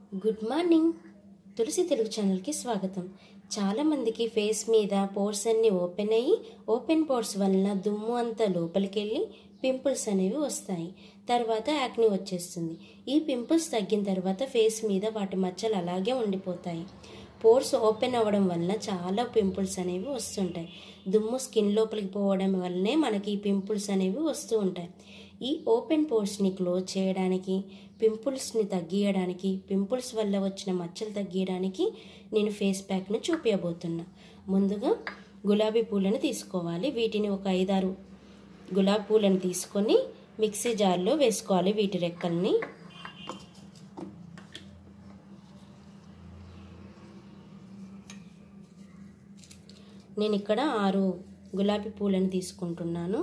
good morning తులసి తెలుగు ఛానల్కి స్వాగతం చాలామందికి ఫేస్ మీద పోర్స్ అన్నీ ఓపెన్ అయ్యి ఓపెన్ పోర్స్ వలన దుమ్ము అంతా లోపలికి వెళ్ళి పింపుల్స్ అనేవి వస్తాయి తర్వాత యాక్ని వచ్చేస్తుంది ఈ పింపుల్స్ తగ్గిన తర్వాత ఫేస్ మీద వాటి మచ్చలు అలాగే ఉండిపోతాయి పోర్స్ ఓపెన్ అవ్వడం వలన చాలా పింపుల్స్ అనేవి వస్తుంటాయి దుమ్ము స్కిన్ లోపలికి పోవడం వల్లనే మనకి ఈ పింపుల్స్ అనేవి వస్తూ ఉంటాయి ఈ ఓపెన్ పోర్స్ని క్లోజ్ చేయడానికి పింపుల్స్ని తగ్గియడానికి పింపుల్స్ వల్ల వచ్చిన మచ్చలు తగ్గియడానికి నేను ఫేస్ ప్యాక్ను చూపించబోతున్నా ముందుగా గులాబీ పూలను తీసుకోవాలి వీటిని ఒక ఐదారు గులాబీ పూలను తీసుకొని మిక్సీ జార్లో వేసుకోవాలి వీటి రెక్కల్ని నేను ఇక్కడ ఆరు గులాబీ పూలను తీసుకుంటున్నాను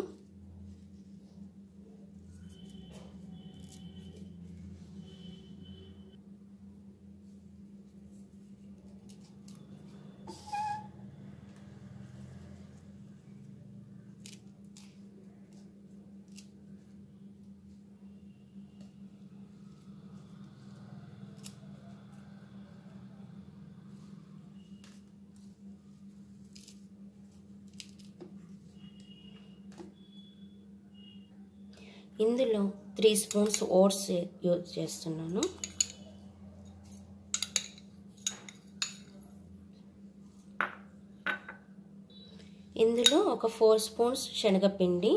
ఇందులో త్రీ స్పూన్స్ ఓట్స్ యూజ్ చేస్తున్నాను ఇందులో ఒక ఫోర్ స్పూన్స్ శనగపిండి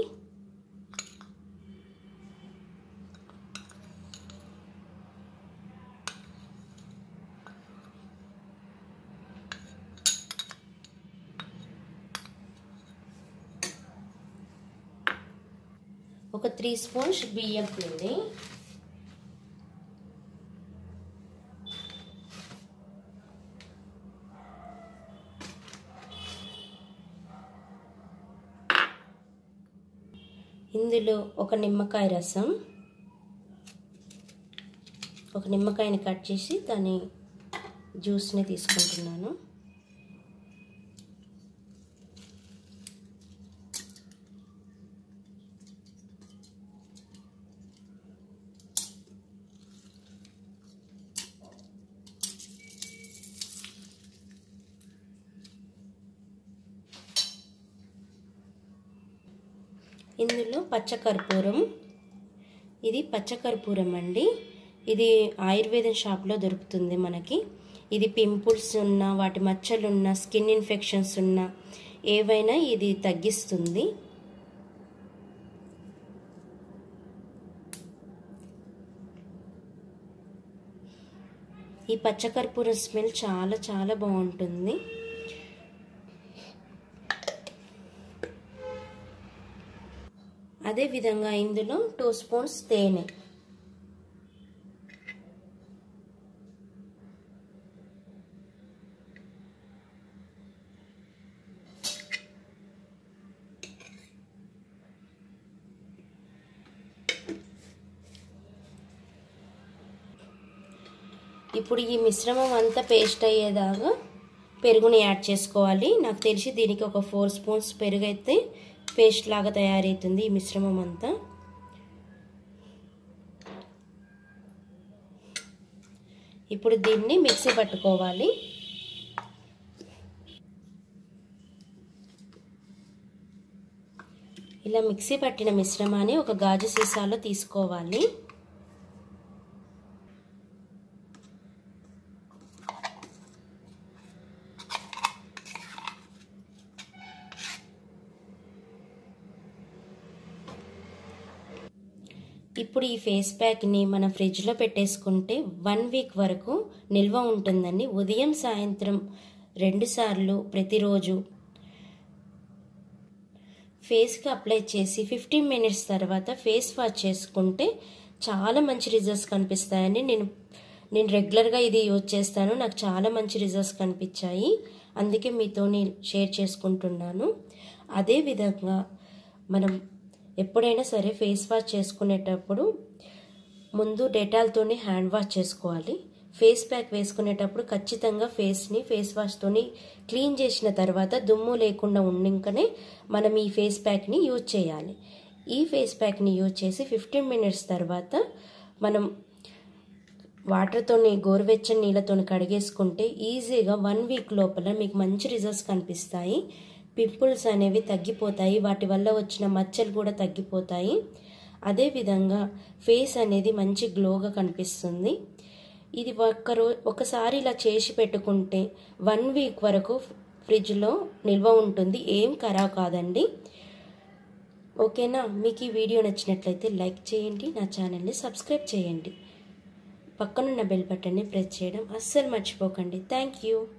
ఒక త్రీ స్పూన్స్ బియ్యం పిండి ఇందులో ఒక నిమ్మకాయ రసం ఒక నిమ్మకాయని కట్ చేసి దాని జ్యూస్ని తీసుకుంటున్నాను ఇందులో పచ్చకర్పూరం ఇది పచ్చకర్పూరం అండి ఇది ఆయుర్వేదం షాప్లో దొరుకుతుంది మనకి ఇది పింపుల్స్ ఉన్న వాటి మచ్చలున్న స్కిన్ ఇన్ఫెక్షన్స్ ఉన్న ఏవైనా ఇది తగ్గిస్తుంది ఈ పచ్చకర్పూరం స్మెల్ చాలా చాలా బాగుంటుంది అదేవిధంగా ఇందులో టూ స్పూన్స్ తేనె ఇప్పుడు ఈ మిశ్రమం అంతా పేస్ట్ అయ్యేదాకా పెరుగుని యాడ్ చేసుకోవాలి నాకు తెలిసి దీనికి ఒక ఫోర్ స్పూన్స్ పెరుగు అయితే పేస్ట్ లాగా తయారవుతుంది ఈ మిశ్రమం అంతా ఇప్పుడు దీన్ని మిక్సీ పట్టుకోవాలి ఇలా మిక్సీ పట్టిన మిశ్రమాన్ని ఒక గాజు సీసాలో తీసుకోవాలి ఇప్పుడు ఈ ఫేస్ ప్యాక్ని మనం ఫ్రిడ్జ్లో పెట్టేసుకుంటే వన్ వీక్ వరకు నిల్వ ఉంటుందండి ఉదయం సాయంత్రం రెండుసార్లు ప్రతిరోజు ఫేస్కి అప్లై చేసి ఫిఫ్టీన్ మినిట్స్ తర్వాత ఫేస్ వాష్ చేసుకుంటే చాలా మంచి రిజల్ట్స్ కనిపిస్తాయండి నేను నేను రెగ్యులర్గా ఇది యూజ్ చేస్తాను నాకు చాలా మంచి రిజల్ట్స్ కనిపించాయి అందుకే మీతో షేర్ చేసుకుంటున్నాను అదేవిధంగా మనం ఎప్పుడైనా సరే ఫేస్ వాష్ చేసుకునేటప్పుడు ముందు డెటాల్తోని హ్యాండ్ వాష్ చేసుకోవాలి ఫేస్ ప్యాక్ వేసుకునేటప్పుడు ఖచ్చితంగా ఫేస్ని ఫేస్ వాష్తోని క్లీన్ చేసిన తర్వాత దుమ్ము లేకుండా ఉండింకనే మనం ఈ ఫేస్ ప్యాక్ని యూజ్ చేయాలి ఈ ఫేస్ ప్యాక్ని యూజ్ చేసి ఫిఫ్టీన్ మినిట్స్ తర్వాత మనం వాటర్తోని గోరువెచ్చని నీళ్ళతో కడిగేసుకుంటే ఈజీగా వన్ వీక్ లోపల మీకు మంచి రిజల్ట్స్ కనిపిస్తాయి పింపుల్స్ అనేవి తగ్గిపోతాయి వాటి వల్ల వచ్చిన మచ్చలు కూడా తగ్గిపోతాయి అదేవిధంగా ఫేస్ అనేది మంచి గ్లోగా కనిపిస్తుంది ఇది ఒక్కరో ఒకసారి ఇలా చేసి పెట్టుకుంటే వన్ వీక్ వరకు ఫ్రిడ్జ్లో నిల్వ ఉంటుంది ఏం ఖరాబ్ కాదండి ఓకేనా మీకు ఈ వీడియో నచ్చినట్లయితే లైక్ చేయండి నా ఛానల్ని సబ్స్క్రైబ్ చేయండి పక్కనున్న బెల్ బటన్ని ప్రెస్ చేయడం అస్సలు మర్చిపోకండి థ్యాంక్ యూ